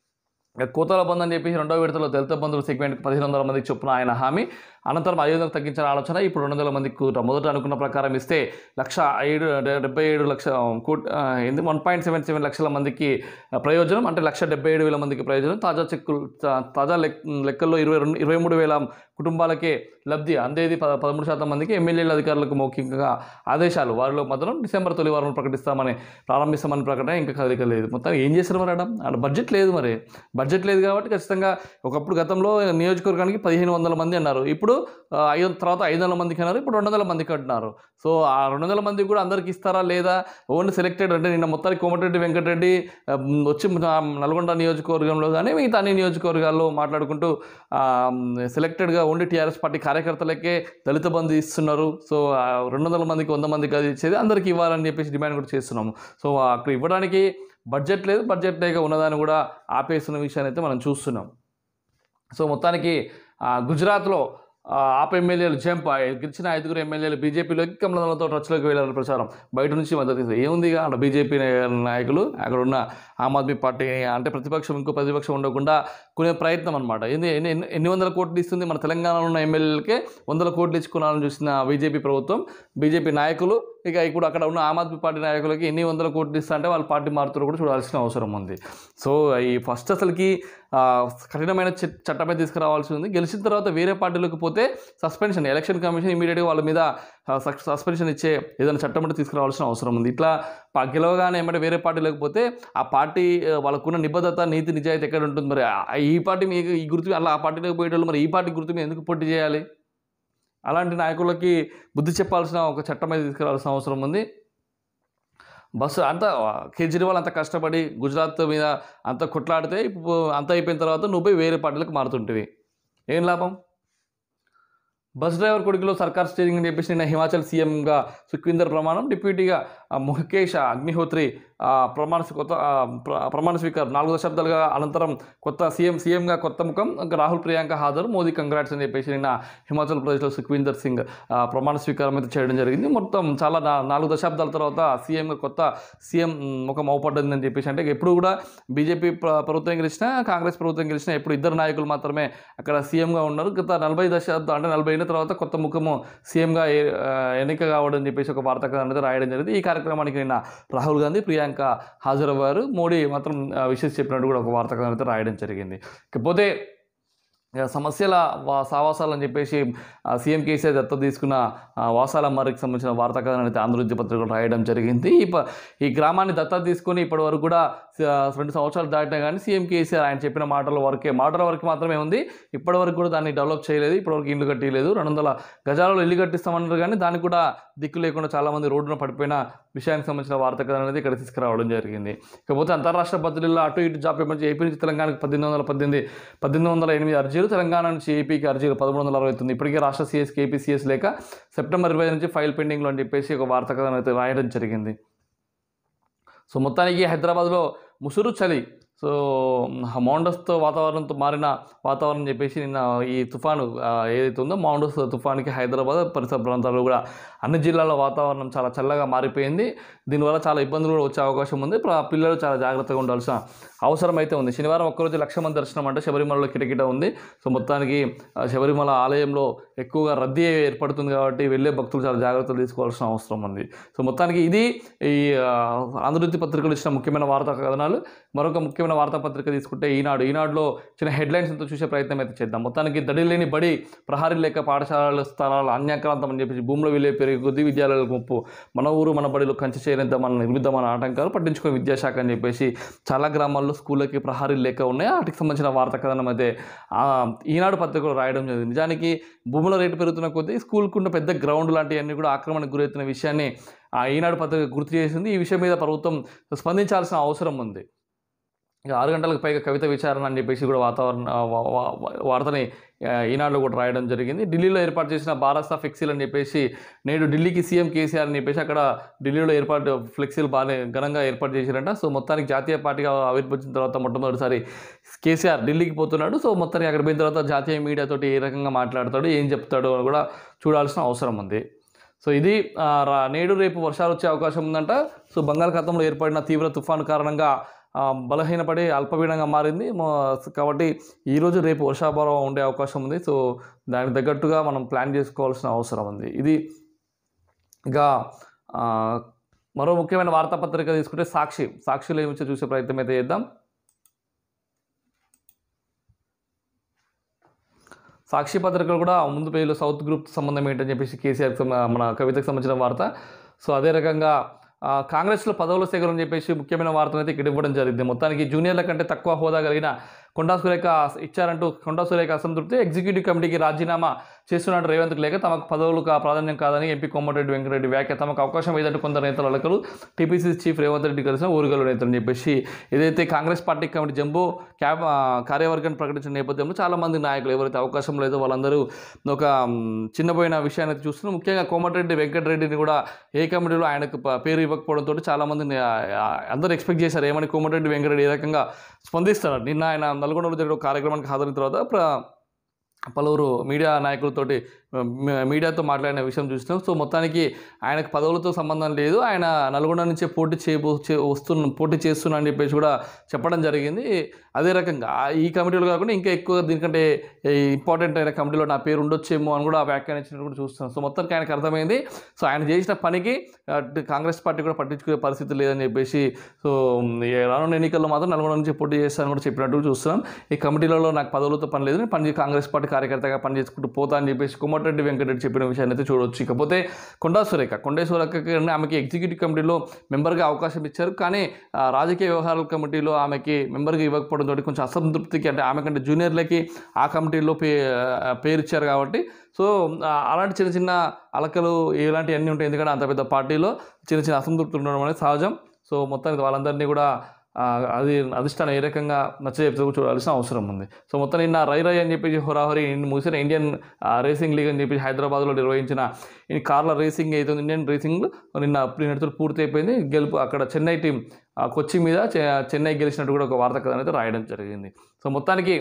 కోతల బంద్ అని చెప్పేసి రెండో విడతలో దళిత బంధువుల సెగ్మెంట్కి పదిహేను వందల మందికి చొప్పున ఆయన హామీ అనంతరం ఐదు వందలకు తగ్గించిన ఆలోచన ఇప్పుడు రెండు వందల మందికి కూట మొదట అనుకున్న ప్రకారం ఇస్తే లక్ష ఏడు డెబ్బై ఏడు లక్ష కోట్ ఏంది వన్ పాయింట్ సెవెన్ సెవెన్ లక్షల మందికి ప్రయోజనం అంటే లక్ష డెబ్బై ఏడు వేల మందికి ప్రయోజనం తాజా చెక్కులు తా- తాజా లెక్ లెక్కల్లో ఇరవై రెండు ఇరవై మూడు వేల కుటుంబాలకే లబ్ధి అందేది పద పదమూడు శాతం మందికి ఎమ్మెల్యేల అధికారులకు మౌఖికంగా ఆదేశాలు వారిలో మాత్రం డిసెంబర్ తొలి వారం ప్రకటిస్తామని ప్రారంభిస్తామని ప్రకటన ఇంకా కదలిక లేదు మొత్తం ఏం చేశారు మరి ఆడ ఆడ బడ్జెట్ లేదు మరి బడ్జెట్ లేదు కాబట్టి ఖచ్చితంగా ఒకప్పుడు గతంలో నియోజకవర్గానికి పదిహేను వందల మంది అన్నారు ఇప్పుడు ఆ, ఐదు తర్వాత ఐదు వందల మందికి అన్నారు ఇప్పుడు రెండు వందల మందికి అంటున్నారు సో ఆ రెండు వందల మందికి కూడా అందరికి ఇస్తారా లేదా ఓన్లీ సెలెక్టెడ్ అంటే నిన్న మొత్తానికి కోమటిరెడ్డి వెంకటరెడ్డి ఆ, వచ్చి మన నల్గొండ నియోజకవర్గంలో కానీ మిగతా అన్ని నియోజకవర్గాల్లో మాట్లాడుకుంటూ సెలెక్టెడ్గా ఓన్లీ టీఆర్ఎస్ పార్టీ కార్యకర్తలకే దళిత బంధు ఇస్తున్నారు సో ఆ, రెండు వందల మందికి వంద మందికి అది ఇచ్చేది అందరికీ ఇవ్వాలని చెప్పేసి డిమాండ్ కూడా చేస్తున్నాము సో అక్కడ ఇవ్వడానికి బడ్జెట్ లేదు బడ్జెట్ లేక ఉన్నదాన్ని కూడా ఆపేస్తున్న విషయాన్ని అయితే మనం చూస్తున్నాం సో మొత్తానికి ఆ, గుజరాత్లో ఆ, ఆప్ ఎమ్మెల్యేలు జంప్ ఆ, గెలిచిన ఐదుగురు ఎమ్మెల్యేలు బీజేపీలోకి కమలంతో టచ్లోకి వెళ్ళారు ప్రచారం బయట నుంచి మద్దతు ఇస్తారు ఏముంది ఇక అక్కడ బీజేపీ నాయకులు అక్కడ ఉన్న ఆమ్ ఆద్మీ పార్టీ అంటే ప్రతిపక్షం ఇంకో ప్రతిపక్షం ఉండకుండా కొనే ప్రయత్నం అనమాట ఎన్ని ఎన్ని ఎన్ని- ఎన్ని వందల కోట్లు ఇస్తుంది మన తెలంగాణలో ఉన్న ఎమ్మెల్యేలకే వందల కోట్లు ఇచ్చుకోవాలని చూసిన బీజేపీ ప్రభుత్వం బీజేపీ నాయకులు ఇక ఇప్పుడు అక్కడ ఉన్న ఆమ్ ఆద్మీ పార్టీ నాయకులకి ఎన్ని వందల కోట్లు ఇస్తా అంటే వాళ్ళ పార్టీ మారుతారో కూడా చూడాల్సిన అవసరం ఉంది సో ఈ ఫస్ట్ అసలుకి ఆ, కఠినమైన చట్- చట్టమే తీసుకురావాల్సి ఉంది గెలిచిన తర్వాత వేరే పార్టీలకు పోతే సస్పెన్షన్ ఎలక్షన్ కమిషన్ ఇమీడియట్గా వాళ్ళ మీద సస్పెన్షన్ ఇచ్చే ఏదైనా చట్టం అంటే తీసుకురావాల్సిన అవసరం ఉంది ఇట్లా ప- గెలవగానే ఏమంటే వేరే పార్టీలకు పోతే ఆ పార్టీ ఆ, వాళ్ళకున్న నిబద్ధత నీతి నిజాయితీ ఎక్కడ ఉంటుంది మరి ఆ- ఈ పార్టీ మీకు ఈ గుర్తు మీద- అలా ఆ పార్టీలోకి పోయేటోళ్ళు మరి ఈ పార్టీ గుర్తు మీద ఎందుకు పోటీ చేయాలి అలాంటి నాయకులకి బుద్ధి చెప్పాల్సిన ఒక చట్టం అయితే తీసుకురావాల్సిన అవసరం ఉంది బస్సు అంత కేజ్రీవాల్ అంత కష్టపడి గుజరాత్ మీద అంత కొట్లాడితే ఇప్పుడు అంత అయిపోయిన తర్వాత నువ్వు పోయి వేరే పార్టీలకు మారుతుంటివి ఏం లాభం బస్ డ్రైవర్ కొడుకులో సర్కార్ స్టేజింగ్ అని చెప్పేసి నిన్న హిమాచల్ సీఎంగా సుఖ్వీందర్ ప్రమాణం డిప్యూటీగా ఆ, ముఖేష్ అగ్నిహోత్రి ఆ, ప్రమాణ స్వీ- కొత్త ఆ, ప్ర- ప్రమాణ స్వీకారం నాలుగు దశాబ్దాలుగా అనంతరం కొత్త సీఎం సీఎంగా కొత్త ముఖం ఇంకా రాహుల్ ప్రియాంక హాజరు మోదీ కంగ్రాట్స్ అని చెప్పేసి నిన్న హిమాచల్ ప్రదేశ్లో సుఖ్వీందర్ సింగ్ ఆ, ప్రమాణ స్వీకారం అయితే చేయడం జరిగింది మొత్తం చాలా నా- నాలుగు దశాబ్దాల తర్వాత సీఎంగా కొత్త సీఎం ముఖం అవపడ్డదని చెప్పేసి అంటే ఎప్పుడు కూడా బీజేపీ ప్ర- ప్రభుత్వం గెలిచినా కాంగ్రెస్ ప్రభుత్వం గెలిచినా ఎప్పుడు ఇద్దరు నాయకులు మాత్రమే అక్కడ సీఎంగా ఉన్నారు గత నలభై దశాబ్దం అంటే నలభై ఏళ్ళ తర్వాత కొత్త ముఖము సీఎంగా ఏ- ఆ, ఎన్నిక కావడం అని చెప్పేసి ఒక వార్తా కథనం అయితే రాయడం జరిగింది ఈ కార్యక్రమానికి నిన్న రాహుల్ గాంధీ ప్రియాంక హాజరయ్యారు మోడీ మాత్రం విషెస్ చెప్పినట్టు కూడా ఒక వార్తా కథనం అయితే రాయడం జరిగింది ఇకపోతే ఇక సమస్యల వా సావాసాలని చెప్పేసి ఆ, సీఎం కేసీఆర్ దత్త తీసుకున్న ఆ, వాసాల మరికి సంబంధించిన వార్తా కథనాన్ని అయితే ఆంధ్రజ్యోతి పత్రికలు రాయడం జరిగింది ఈ ప- ఈ గ్రామాన్ని దత్త తీసుకొని ఇప్పటి వరకు కూడా స- రెండు సంవత్సరాలు దాటినా కానీ సీఎం కేసీఆర్ ఆయన చెప్పిన మాటల వరకే మాటల వరకు మాత్రమే ఉంది ఇప్పటి వరకు కూడా దాన్ని డెవలప్ చేయలేదు ఇప్పటివరకు ఇల్లు కట్టలేదు రెండు వందల గజాలలో ఇల్లు కట్టిస్తామన్నారు కానీ దానికి కూడా దిక్కు లేకుండా చాలామంది రోడ్డున పడిపోయిన విషయానికి సంబంధించిన వార్తా కథనం అనేది ఇక్కడ తీసుకురావడం జరిగింది ఇకపోతే అంతరాష్ట్ర బదిలీలో అటు ఇటు జాబ్ పేమెంట్ ఏపీ నుంచి తెలంగాణకు పద్దెనిమిది వందల పద్దెనిమిది పద్దెనిమిది వందల ఎనిమిది అర్జీలు తెలంగాణ నుంచి ఏపీకి అర్జీలు పదమూడు వందల అరవై తొమ్మిది ఇప్పటికే రాష్ట్ర సీఎస్కి ఏపీ సీఎస్ లేక సెప్టెంబర్ ఇరవై నుంచి ఫైల్ పెండింగ్లో అని చెప్పేసి ఒక వార్తా కథనం అయితే రాయడం జరిగింది సో మొత్తానికి హైదరాబాద్లో ముసురు చలి సో మౌండస్తో వాతావరణంతో మారిన వాతావరణం చెప్పేసి నిన్న ఈ తుఫాను ఆ, ఏదైతే ఉందో మౌండస్ తుఫాన్కి హైదరాబాద్ పరిసర ప్రాంతాల్లో కూడా అన్ని జిల్లాల వాతావరణం చాలా చల్లగా మారిపోయింది దీనివల్ల చాలా ఇబ్బందులు కూడా వచ్చే అవకాశం ఉంది ప్ర- పిల్లలు చాలా జాగ్రత్తగా ఉండాల్సిన అవసరం అయితే ఉంది శనివారం ఒక్కరోజు లక్ష మంది దర్శనం అంటే శబరిమలలో కిటకిట ఉంది సో మొత్తానికి ఆ, శబరిమల ఆలయంలో ఎక్కువగా రద్దీ ఏర్పడుతుంది కాబట్టి వెళ్ళే భక్తులు చాలా జాగ్రత్తలు తీసుకోవాల్సిన అవసరం ఉంది సో మొత్తానికి ఇది ఈ ఆ, ఆంధ్రజ్యోతి పత్రికలు ఇచ్చిన ముఖ్యమైన వార్తా కథనాలు మరొక ముఖ్యమైన వార్తాపత్రిక తీసుకుంటే ఈనాడు ఈనాడులో చిన్న హెడ్లైన్స్ ఎంతో చూసే ప్రయత్నం అయితే చేద్దాం మొత్తానికి దడి లేని బడి ప్రహారీ లేక పాఠశాలల స్థలాలు అన్యాక్రాంతం అని చెప్పేసి భూమిలో విలువ పెరిగి కొద్ది విద్యాలయాలకు ముప్పు మన ఊరు మన బడిలో కంచి చేయనంత మన నిర్మిద్దామన్న ఆటంకాలు పట్టించుకునే విద్యాశాఖ అని చెప్పేసి చాలా గ్రామాల్లో స్కూళ్ళకి ప్రహారీ లేక ఉన్నాయి వాటికి సంబంధించిన వార్తా కథనం అయితే ఆ, ఈనాడు పత్రికలో రాయడం జరిగింది నిజానికి భూముల రేటు పెరుగుతున్న కొద్దీ స్కూల్కి ఉన్న పెద్ద గ్రౌండ్ లాంటివన్నీ కూడా ఆక్రమణకు గురవుతున్న విషయాన్ని ఆ ఈనాడు పత్రిక గుర్తు చేసింది ఈ విషయం మీద ప్రభుత్వం స్పందించాల్సిన అవసరం ఉంది ఇక ఆరు గంటలకు పైగా కవిత విచారణ అని చెప్పేసి కూడా వాతావరణ ఆ, వా- వా- వా- వార్తని ఆ, ఈనాడులో కూడా రాయడం జరిగింది ఢిల్లీలో ఏర్పాటు చేసిన బారాసా ఫ్లెక్సీలు అని చెప్పేసి నేడు ఢిల్లీకి సీఎం కేసీఆర్ అని చెప్పేసి అక్కడ ఢిల్లీలో ఏర్పాటు ఫ్లెక్సీలు బాగానే ఘనంగా ఏర్పాటు చేశారంట సో మొత్తానికి జాతీయ పార్టీగా ఆవిర్భవించిన తర్వాత మొట్టమొదటిసారి కేసీఆర్ ఢిల్లీకి పోతున్నాడు సో మొత్తానికి అక్కడ పోయిన తర్వాత జాతీయ మీడియాతోటి ఏ రకంగా మాట్లాడతాడు ఏం చెప్తాడు అని కూడా చూడాల్సిన అవసరం ఉంది సో ఇది ఆ, రా- నేడు రేపు వర్షాలు వచ్చే అవకాశం ఉందంట సో బంగాళాఖాతంలో ఏర్పడిన తీవ్ర తుఫాను కారణంగా ఆ, బలహీనపడి అల్పపీడంగా మారింది మో- కాబట్టి ఈరోజు రేపు వర్షాభావం ఉండే అవకాశం ఉంది సో దానికి తగ్గట్టుగా మనం ప్లాన్ చేసుకోవాల్సిన అవసరం ఉంది ఇది ఇంకా ఆ, మరో ముఖ్యమైన వార్తాపత్రిక తీసుకుంటే సాక్షి సాక్షిలో ఏమిచ్చో చూసే ప్రయత్నం అయితే చేద్దాం సాక్షి పత్రికలు కూడా ముందు పేజీలో సౌత్ గ్రూప్ సంబంధం ఏంటని చెప్పేసి కేసీఆర్కి సంబ- మన కవితకు సంబంధించిన వార్త సో అదే రకంగా ఆ, కాంగ్రెస్లో పదవుల సేకరణ అని చెప్పేసి ముఖ్యమైన వార్తను అయితే ఇక్కడ ఇవ్వడం జరిగింది మొత్తానికి జూనియర్ల కంటే తక్కువ హోదా కలిగిన కొండా సురేఖ ఇచ్చారంటూ కొండా సురేఖ అసంతృప్తి ఎగ్జిక్యూటివ్ కమిటీకి రాజీనామా చేస్తున్నట్టు రేవంత్ లేక తమకు పదవులు కా ప్రాధాన్యం కాదని ఎంపీ కోమటిరెడ్డి వెంకటరెడ్డి వ్యాఖ్య తమకు అవకాశం ఏదంటే కొందరు నేతలు అలకలు టీపీసీ చీఫ్ రేవంత్ రెడ్డి కలిసిన ఊరుగలు నేతలు అని చెప్పేసి ఏదైతే కాంగ్రెస్ పార్టీ కమిటీ జంబో క్యాబ్ ఆ, కార్యవర్గాన్ని ప్రకటించిన నేపథ్యంలో చాలామంది నాయకులు ఎవరైతే అవకాశం లేదో వాళ్ళందరూ ఒక మ్, చిన్నపోయిన విషయాన్ని అయితే చూస్తున్నారు ముఖ్యంగా కోమటిరెడ్డి వెంకటరెడ్డిని కూడా ఏ కమిటీలో ఆయనకు ప- పేరు ఇవ్వకపోవడంతో చాలామంది అందరూ ఎక్స్పెక్ట్ చేశారు ఏమని కోమటిరెడ్డి వెంకటరెడ్డి ఏ రకంగా స్పందిస్తారు నిన్న ఆయన నల్గొండలో జరిగిన ఒక కార్యక్రమానికి హాజరైన తర్వాత ప్ర పలువురు మీడియా నాయకులతోటి మీ- మీడియాతో మాట్లాడిన విషయం చూసినాం సో మొత్తానికి ఆయనకు పదవులతో సంబంధం లేదు ఆయన నల్గొండ నుంచే పోటీ చేయబో చే వస్తున్న పోటీ చేస్తున్నా అని చెప్పేసి కూడా చెప్పడం జరిగింది అదే రకంగా ఆ- ఈ కమిటీలో కాకుండా ఇంకా ఎక్కువ దీనికంటే ఇంపార్టెంట్ అయిన కమిటీలో నా పేరు ఉండొచ్చేమో అని కూడా వ్యాఖ్యానించినట్టు కూడా చూస్తున్నాం సో మొత్తానికి ఆయనకు అర్థమైంది సో ఆయన చేసిన పనికి అటు కాంగ్రెస్ పార్టీ కూడా పట్టించుకునే పరిస్థితి లేదని చెప్పేసి సో ఈ రానున్న ఎన్నికల్లో మాత్రం నల్గొండ నుంచి పోటీ చేస్తానని కూడా చెప్పినట్టు చూస్తున్నాం ఈ కమిటీలలో నాకు పదవులతో పని లేదు నేను పని కాంగ్రెస్ పార్టీ కార్యకర్తగా పనిచేసుకుంటూ పోతా అని చెప్పేసి కోమటిరెడ్డి వెంకటరెడ్డి చెప్పిన విషయాన్ని అయితే చూడవచ్చు ఇకపోతే కొండా సురేఖ కొండే సురేఖకి ఆమెకి ఎగ్జిక్యూటివ్ కమిటీలో మెంబర్గా అవకాశం ఇచ్చారు కానీ ఆ, రాజకీయ వ్యవహారాల కమిటీలో ఆమెకి మెంబర్గా ఇవ్వకపోవడంతో కొంచెం అసంతృప్తికి అంటే ఆమె కంటే జూనియర్లకి ఆ కమిటీలో పే ఆ, పేరు ఇచ్చారు కాబట్టి సో ఆ, అలాంటి చిన్న చిన్న అలకలు ఇలాంటివి అన్నీ ఉంటాయి ఎందుకంటే అంత పెద్ద పార్టీలో చిన్న చిన్న అసంతృప్తులు ఉండడం అనేది సహజం సో మొత్తానికి వాళ్ళందరినీ కూడా ఆ, అది అధిష్టానం ఏ రకంగా నచ్చజెప్తూ చూడాల్సిన అవసరం ఉంది సో మొత్తం నిన్న రై రై అని చెప్పేసి హోరాహోరీ నిన్న ముగిసిన ఇండియన్ ఆ, రేసింగ్ లీగ్ అని చెప్పేసి హైదరాబాద్లో నిర్వహించిన ఈ కార్ల రేసింగ్ అయితే ఉంది, ఇండియన్ రేసింగ్ నిన్న నిన్నటితో పూర్తి అయిపోయింది గెలుపు అక్కడ చెన్నై టీం ఆ, కొచ్చి మీద చె- చెన్నై గెలిచినట్టు కూడా ఒక వార్త కథ అయితే రాయడం జరిగింది సో మొత్తానికి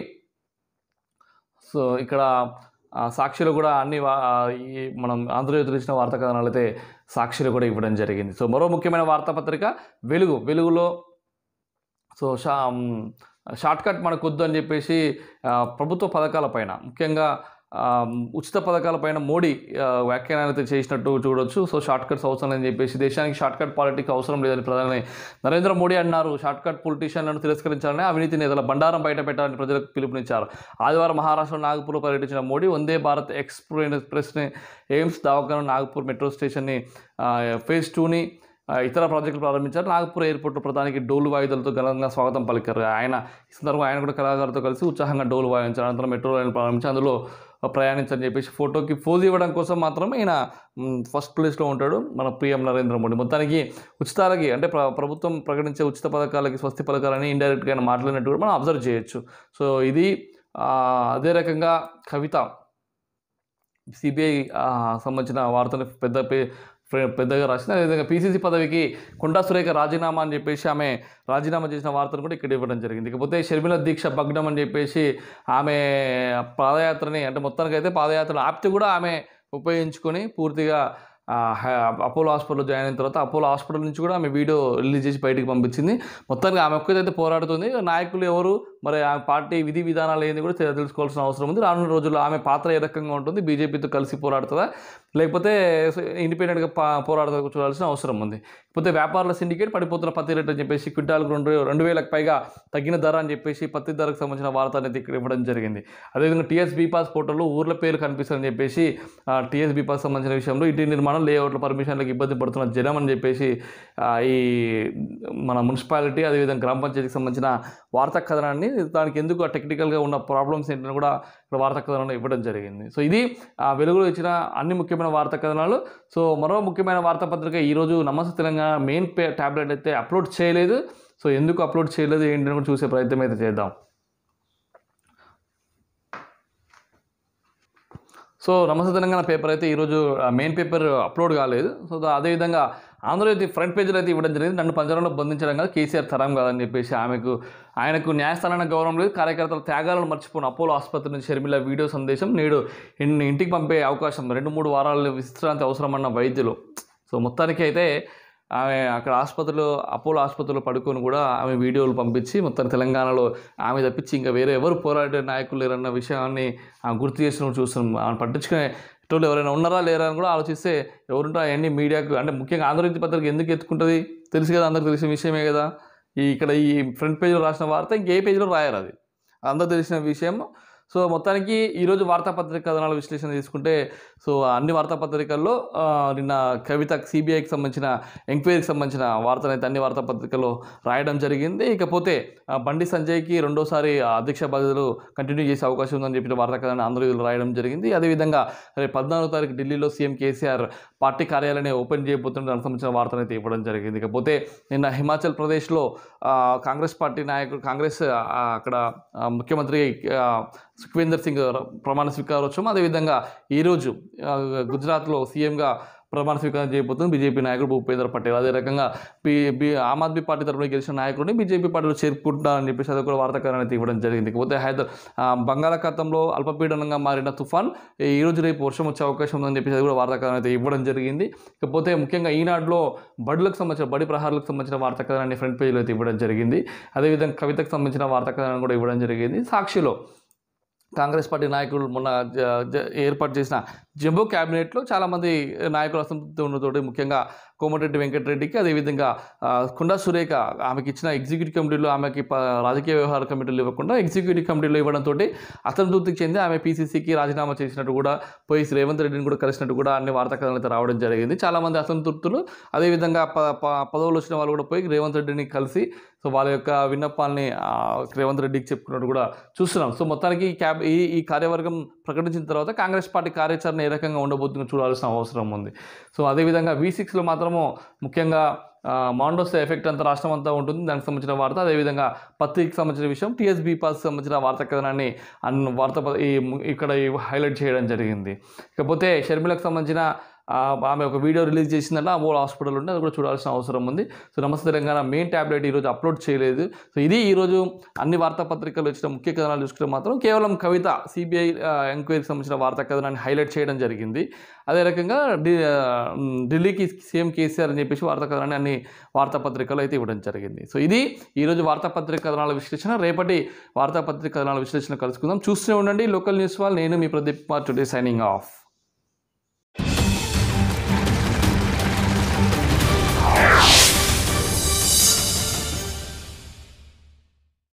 సో ఇక్కడ ఆ, సాక్షిలో కూడా అన్ని వా- ఆ, ఈ మనం ఆంధ్రజ్యోతిలో ఇచ్చిన వార్తా కథనాలు అయితే సాక్షిలో కూడా ఇవ్వడం జరిగింది సో మరో ముఖ్యమైన వార్తాపత్రిక వెలుగు వెలుగులో సో షా షార్ట్ కట్ మనకు వద్దు అని చెప్పేసి ఆ, ప్రభుత్వ పథకాల పైన ముఖ్యంగా ఆ, ఉచిత పథకాల పైన మోడీ ఆ, వ్యాఖ్యానాలు అయితే చేసినట్టు చూడొచ్చు సో షార్ట్ కట్స్ అవసరం లేదని చెప్పేసి దేశానికి షార్ట్ కట్ పాలిటిక్స్ అవసరం లేదని ప్రధాని నరేంద్ర మోడీ అన్నారు షార్ట్ కట్ పొలిటీషియన్లను తిరస్కరించాలని అవినీతి నేతల బండారం బయట పెట్టాలని ప్రజలకు పిలుపునిచ్చారు ఆదివారం మహారాష్ట్ర నాగపూర్లో పర్యటించిన మోడీ వందే భారత్ ఎక్స్ప్రెస్ని ఎయిమ్స్ దవాఖాన నాగపూర్ మెట్రో స్టేషన్ని ఆ, ఫేజ్ టూని ఆ, ఇతర ప్రాజెక్టులు ప్రారంభించారు నాగపూర్ ఎయిర్పోర్ట్ ప్రధానికి డోలు వాయిదాలతో ఘనంగా స్వాగతం పలికారు ఆయన ఈ సందర్భంగా ఆయన కూడా కళాకారులతో కలిసి ఉత్సాహంగా డోలు వాయించారు అనంతరం మెట్రో రైలు ప్రారంభించి అందులో ప్రయాణించని చెప్పేసి ఫోటోకి పోజ్ ఇవ్వడం కోసం మాత్రమే ఈయన మ్, ఫస్ట్ ప్లేస్లో ఉంటాడు మన ప్రియం నరేంద్ర మోడీ మొత్తానికి ఉచితాలకి అంటే ప్ర ప్రభుత్వం ప్రకటించే ఉచిత పథకాలకి స్వస్తి పథకాలని ఇండైరెక్ట్గా ఆయన మాట్లాడినట్టు కూడా మనం అబ్జర్వ్ చేయొచ్చు సో ఇది ఆ, అదే రకంగా కవిత సిబిఐ సంబంధించిన వార్తను పెద్ద పే ప్ర- పెద్దగా రాసింది అదేవిధంగా పీసీసీ పదవికి కొండా సురేఖ రాజీనామా అని చెప్పేసి ఆమె రాజీనామా చేసిన వార్తను కూడా ఇక్కడ ఇవ్వడం జరిగింది ఇకపోతే షర్మిల దీక్ష భగ్నం అని చెప్పేసి ఆమె పాదయాత్రని అంటే మొత్తానికి అయితే పాదయాత్రను ఆప్తి కూడా ఆమె ఉపయోగించుకొని పూర్తిగా ఆ, హ- అపోలో హాస్పిటల్లో జాయిన్ అయిన తర్వాత అపోలో హాస్పిటల్ నుంచి కూడా ఆమె వీడియో రిలీజ్ చేసి బయటికి పంపించింది మొత్తానికి ఆమె ఒక్కదైతే పోరాడుతుంది నాయకులు ఎవరు మరి ఆ పార్టీ విధి విధానాలు ఏంది కూడా తె- తెలుసుకోవాల్సిన అవసరం ఉంది రానున్న రోజుల్లో ఆమె పాత్ర ఏ రకంగా ఉంటుంది బీజేపీతో కలిసి పోరాడుతుందా లేకపోతే ఇండిపెండెంట్గా పా పోరాడుతా చూడాల్సిన అవసరం ఉంది లేకపోతే వ్యాపారుల సిండికేట్ పడిపోతున్న పత్తి రేట్ అని చెప్పేసి క్వింటాల్కు రెండు రెండు వేలకు పైగా తగ్గిన ధర అని చెప్పేసి పత్తి ధరకు సంబంధించిన వార్త అనేది ఇక్కడ ఇవ్వడం జరిగింది అదేవిధంగా టీఎస్ బీపాస్ పోర్టల్లో ఊర్ల పేరు కనిపిస్తుందని చెప్పేసి టీఎస్ బీపాస్ సంబంధించిన విషయంలో ఇంటి నిర్మాణం లేఅవుట్ల పర్మిషన్లకు ఇబ్బంది పడుతున్న జనం అని చెప్పేసి ఆ, ఈ మన మున్సిపాలిటీ అదేవిధంగా గ్రామ పంచాయతీకి సంబంధించిన వార్తా కథనాన్ని దానికి ఎందుకు ఆ టెక్నికల్గా ఉన్న ప్రాబ్లమ్స్ ఏంటని కూడా ఇక్కడ వార్తా కథనంలో ఇవ్వడం జరిగింది సో ఇది ఆ వెలుగులో ఇచ్చిన అన్ని ముఖ్యమైన వార్తా కథనాలు సో మరో ముఖ్యమైన వార్తాపత్రిక ఈరోజు నమస్తే తెలంగాణ మెయిన్ పే ట్యాబ్లెట్ అయితే అప్లోడ్ చేయలేదు సో ఎందుకు అప్లోడ్ చేయలేదు ఏంటని కూడా చూసే ప్రయత్నం అయితే చేద్దాం సో నమస్తే తెలంగాణ పేపర్ అయితే ఈరోజు మెయిన్ పేపర్ అప్లోడ్ కాలేదు సో దా- అదేవిధంగా ఆంధ్రజ్యోతి ఫ్రంట్ పేజీలో అయితే ఇవ్వడం జరిగింది నన్ను పంజరంలో బంధించడం కాదు కేసీఆర్ తరం కాదని చెప్పేసి ఆమెకు ఆయనకు న్యాయస్థానానికి గౌరవం లేదు కార్యకర్తల త్యాగాలను మర్చిపోయిన అపోలో ఆసుపత్రి నుంచి షర్మిల వీడియో సందేశం నేడు ఇన్- ఇంటికి పంపే అవకాశం రెండు మూడు వారాలు విశ్రాంతి అవసరమన్న వైద్యులు సో మొత్తానికి అయితే ఆమె అక్కడ ఆసుపత్రిలో అపోలో ఆసుపత్రిలో పడుకొని కూడా ఆమె వీడియోలు పంపించి మొత్తం తెలంగాణలో ఆమె తప్పించి ఇంకా వేరే ఎవరు పోరాడే నాయకులు లేరన్న విషయాన్ని ఆమె గుర్తు చేసిన చూస్తున్నాం ఆమె పట్టించుకునే టోళ్ళు ఎవరైనా ఉన్నారా లేరా అని కూడా ఆలోచిస్తే ఎవరుంటా అవన్నీ మీడియాకు అంటే ముఖ్యంగా ఆంధ్రజ్యోతి పత్రిక ఎందుకు ఎత్తుకుంటుంది తెలుసు కదా అందరికి తెలిసిన విషయమే కదా ఈ ఇక్కడ ఈ ఫ్రంట్ పేజీలో రాసిన వార్త ఇంకే పేజీలో రాయరు అది అందరూ తెలిసిన విషయం సో మొత్తానికి ఈరోజు వార్తాపత్రిక కథనాల విశ్లేషణ తీసుకుంటే సో అన్ని వార్తాపత్రికల్లో ఆ, నిన్న కవిత సిబిఐకి సంబంధించిన ఎంక్వైరీకి సంబంధించిన వార్తనైతే అన్ని వార్తాపత్రికల్లో రాయడం జరిగింది ఇకపోతే ఆ, బండి సంజయ్కి రెండోసారి ఆ అధ్యక్ష బాధ్యతలు కంటిన్యూ చేసే అవకాశం ఉందని చెప్పిన వార్తా కథనాన్ని ఆంధ్రజ్యోతిలో రాయడం జరిగింది అదేవిధంగా రేపు పద్నాలుగో తారీఖు ఢిల్లీలో సీఎం కేసీఆర్ పార్టీ కార్యాలయాన్ని ఓపెన్ చేయబోతున్న దానికి సంబంధించిన వార్తను అయితే ఇవ్వడం జరిగింది ఇకపోతే నిన్న హిమాచల్ ప్రదేశ్లో ఆ, కాంగ్రెస్ పార్టీ నాయకుడు కాంగ్రెస్ ఆ, అక్కడ ఆ, ముఖ్యమంత్రి ఆ, సుఖ్వీందర్ సింగ్ ప్రమాణ స్వీకారోత్సవం అదేవిధంగా ఈరోజు ఆ, గుజరాత్లో సీఎంగా ప్రమాణ స్వీకారం చేయబోతుంది బీజేపీ నాయకుడు భూపేంద్ర పటేల్ అదే రకంగా బీ బీ ఆమ్ ఆద్మీ పార్టీ తరఫున గెలిచిన నాయకుడిని బీజేపీ పార్టీలో చేరుకుంటారని చెప్పేసి అది కూడా వార్తాకరణ అయితే ఇవ్వడం జరిగింది ఇకపోతే హైదర్ ఆ, బంగాళాఖాతంలో అల్పపీడనంగా మారిన తుఫాన్ ఈ రోజు రేపు వర్షం వచ్చే అవకాశం ఉందని చెప్పేసి అది కూడా వార్తాకరణ అయితే ఇవ్వడం జరిగింది ఇకపోతే ముఖ్యంగా ఈనాడులో బడులకు సంబంధించిన బడి ప్రహారాలకు సంబంధించిన వార్తాకరణాన్ని ఫ్రంట్ పేజీలో అయితే ఇవ్వడం జరిగింది అదేవిధంగా కవితకు సంబంధించిన వార్తాకరణను కూడా ఇవ్వడం జరిగింది సాక్షిలో కాంగ్రెస్ పార్టీ నాయకులు మొన్న జ- జ- ఏర్పాటు చేసిన జంబో క్యాబినెట్లో చాలామంది నాయకులు అసంతృప్తి ఉన్నతోటి ముఖ్యంగా కోమటిరెడ్డి వెంకటరెడ్డికి అదేవిధంగా ఆ, కుండా సురేఖ ఆమెకి ఇచ్చిన ఎగ్జిక్యూటివ్ కమిటీలో ఆమెకి ప- రాజకీయ వ్యవహార కమిటీలు ఇవ్వకుండా ఎగ్జిక్యూటివ్ కమిటీలో ఇవ్వడంతో అసంతృప్తికి చెంది ఆమె పీసీసీకి రాజీనామా చేసినట్టు కూడా పోయి రేవంత్ రెడ్డిని కూడా కలిసినట్టు కూడా అన్ని వార్తా కథనాలు అయితే రావడం జరిగింది చాలామంది అసంతృప్తులు అదేవిధంగా ప ప- పదవులు వచ్చిన వాళ్ళు కూడా పోయి రేవంత్ రెడ్డిని కలిసి సో వాళ్ళ యొక్క విన్నపాల్ని ఆ, రేవంత్ రెడ్డికి చెప్పుకున్నట్టు కూడా చూస్తున్నాం సో మొత్తానికి ఈ క్యాబ్ ఈ ఈ కార్యవర్గం ప్రకటించిన తర్వాత కాంగ్రెస్ పార్టీ కార్యాచరణ ఏ రకంగా ఉండబోతుందో చూడాల్సిన అవసరం ఉంది సో అదేవిధంగా వి సిక్స్లో మాత్రము ముఖ్యంగా ఆ, మాండోస్ ఎఫెక్ట్ అంతా రాష్ట్రం అంతా ఉంటుంది దానికి సంబంధించిన వార్త అదేవిధంగా పత్రికకి సంబంధించిన విషయం టీఎస్బీ పాస్ సంబంధించిన వార్తా కథనాన్ని అన్న వార్త ప- ఈ ఇక్కడ ఈ హైలైట్ చేయడం జరిగింది ఇకపోతే షర్మిలకు సంబంధించిన ఆ, ఆమె ఒక వీడియో రిలీజ్ చేసిందంటే ఆ మూడు హాస్పిటల్ ఉంటే అది కూడా చూడాల్సిన అవసరం ఉంది so Namaste Telangana main tablet ఈరోజు అప్లోడ్ చేయలేదు సో ఇది ఈరోజు అన్ని వార్తాపత్రికలు వచ్చిన ముఖ్య కథనాలు చూసుకుంటే మాత్రం కేవలం కవిత సిబిఐ ఎంక్వైరీకి సంబంధించిన వార్తా కథనాన్ని హైలైట్ చేయడం జరిగింది అదే రకంగా ఢి ఆ, మ్, ఢిల్లీకి సీఎం కేసీఆర్ అని చెప్పేసి వార్తా కథనాన్ని అన్ని వార్తాపత్రికలు అయితే ఇవ్వడం జరిగింది సో ఇది ఈరోజు వార్తాపత్రిక కథనాల విశ్లేషణ రేపటి వార్తాపత్రిక కథనాల విశ్లేషణ కలుసుకుందాం చూస్తూనే ఉండండి లోకల్ న్యూస్ వాళ్ళు నేను మీ Pradeep Kumar today signing of